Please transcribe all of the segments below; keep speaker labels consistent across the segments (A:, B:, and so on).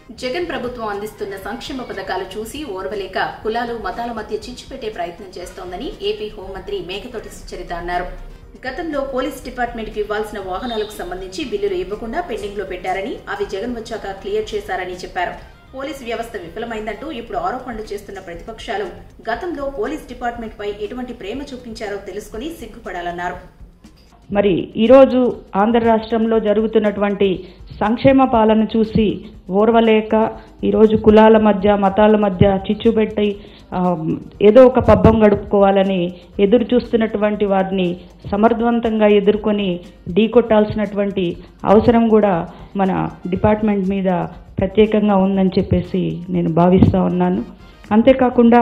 A: జగన్ ప్రభుత్వం అందిస్తున్న సంక్షేమ పథకాలు చూసి ఓర్వలేక కులాలు మతాల మధ్య చిచ్చుపెట్టే ప్రయత్నం చేస్తోందని ఏపీ హోంమంత్రి మేకతోటి సుచరిత అన్నారు గతంలో పోలీస్ డిపార్ట్మెంట్ కి ఇవ్వాల్సిన వాహనాలకు సంబంధించి బిల్లులు ఇవ్వకుండా పెండింగ్ లో పెట్టారని అవి జగన్ వచ్చాక క్లియర్ చేశారని చెప్పారు పోలీస్ వ్యవస్థ విఫలమైందంటూ ఇప్పుడు ఆరోపణలు చేస్తున్న ప్రతిపక్షాలు గతంలో పోలీస్ డిపార్ట్మెంట్ పై ఎటువంటి ప్రేమ చూపించారో తెలుసుకుని సిగ్గుపడాలన్నారు
B: మరి ఈరోజు ఆంధ్ర రాష్ట్రంలో జరుగుతున్నటువంటి సంక్షేమ పాలన చూసి ఓర్వలేక ఈరోజు కులాల మధ్య మతాల మధ్య చిచ్చుపెట్టి ఆ, ఏదో ఒక పబ్బం గడుపుకోవాలని ఎదురు చూస్తున్నటువంటి వారిని సమర్థవంతంగా ఎదుర్కొని ఢీకొట్టాల్సినటువంటి అవసరం కూడా మన డిపార్ట్మెంట్ మీద ప్రత్యేకంగా ఉందని చెప్పేసి నేను భావిస్తూ ఉన్నాను అంతేకాకుండా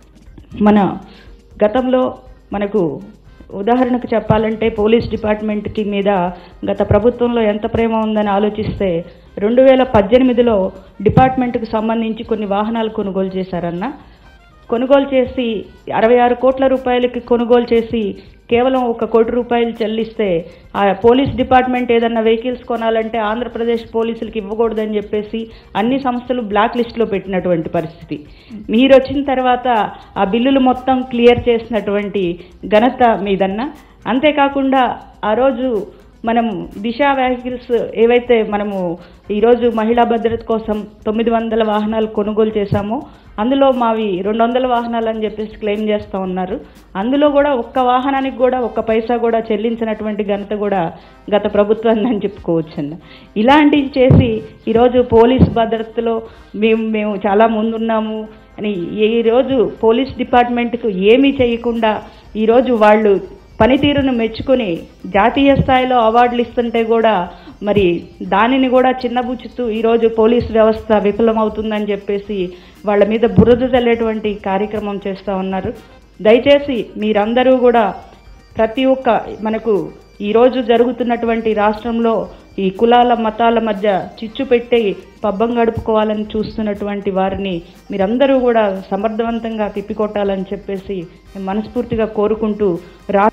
B: మన గతంలో మనకు ఉదాహరణకు చెప్పాలంటే పోలీస్ డిపార్ట్మెంట్కి మీద గత ప్రభుత్వంలో ఎంత ప్రేమ ఉందని ఆలోచిస్తే రెండు వేల పద్దెనిమిదిలో డిపార్ట్మెంట్కి సంబంధించి కొన్ని వాహనాలు కొనుగోలు చేశారన్న కొనుగోలు చేసి అరవై ఆరు కోట్ల రూపాయలకి కొనుగోలు చేసి కేవలం ఒక కోటి రూపాయలు చెల్లిస్తే ఆ పోలీస్ డిపార్ట్మెంట్ ఏదన్నా వెహికల్స్ కొనాలంటే ఆంధ్రప్రదేశ్ పోలీసులకి ఇవ్వకూడదని చెప్పేసి అన్ని సంస్థలు బ్లాక్ లిస్ట్లో పెట్టినటువంటి పరిస్థితి మీరు వచ్చిన తర్వాత ఆ బిల్లులు మొత్తం క్లియర్ చేసినటువంటి ఘనత మీదన్న అంతేకాకుండా ఆ రోజు మనం దిశ వెహికల్స్ ఏవైతే మనము ఈరోజు మహిళా భద్రత కోసం తొమ్మిది వందల వాహనాలు కొనుగోలు చేశామో అందులో మావి రెండు వందల వాహనాలు అని చెప్పేసి క్లెయిమ్ చేస్తూ ఉన్నారు అందులో కూడా ఒక్క వాహనానికి కూడా ఒక్క పైసా కూడా చెల్లించినటువంటి ఘనత కూడా గత ప్రభుత్వాన్ని అని చెప్పుకోవచ్చండి ఇలాంటివి చేసి ఈరోజు పోలీస్ భద్రతలో మేము మేము చాలా ముందున్నాము అని ఈరోజు పోలీస్ డిపార్ట్మెంట్కు ఏమీ చేయకుండా ఈరోజు వాళ్ళు పనితీరును మెచ్చుకొని జాతీయ స్థాయిలో అవార్డులు ఇస్తుంటే కూడా మరి దానిని కూడా చిన్నబుచ్చుతూ ఈరోజు పోలీస్ వ్యవస్థ విఫలమవుతుందని చెప్పేసి వాళ్ళ మీద బురద చల్లేటువంటి కార్యక్రమం చేస్తూ ఉన్నారు దయచేసి మీరందరూ కూడా ప్రతి ఒక్క మనకు ఈరోజు జరుగుతున్నటువంటి రాష్ట్రంలో ఈ కులాల మతాల మధ్య చిచ్చు పెట్టి పబ్బం గడుపుకోవాలని చూస్తున్నటువంటి వారిని మీరందరూ కూడా సమర్థవంతంగా తిప్పికొట్టాలని చెప్పేసి నేను మనస్ఫూర్తిగా కోరుకుంటూ రా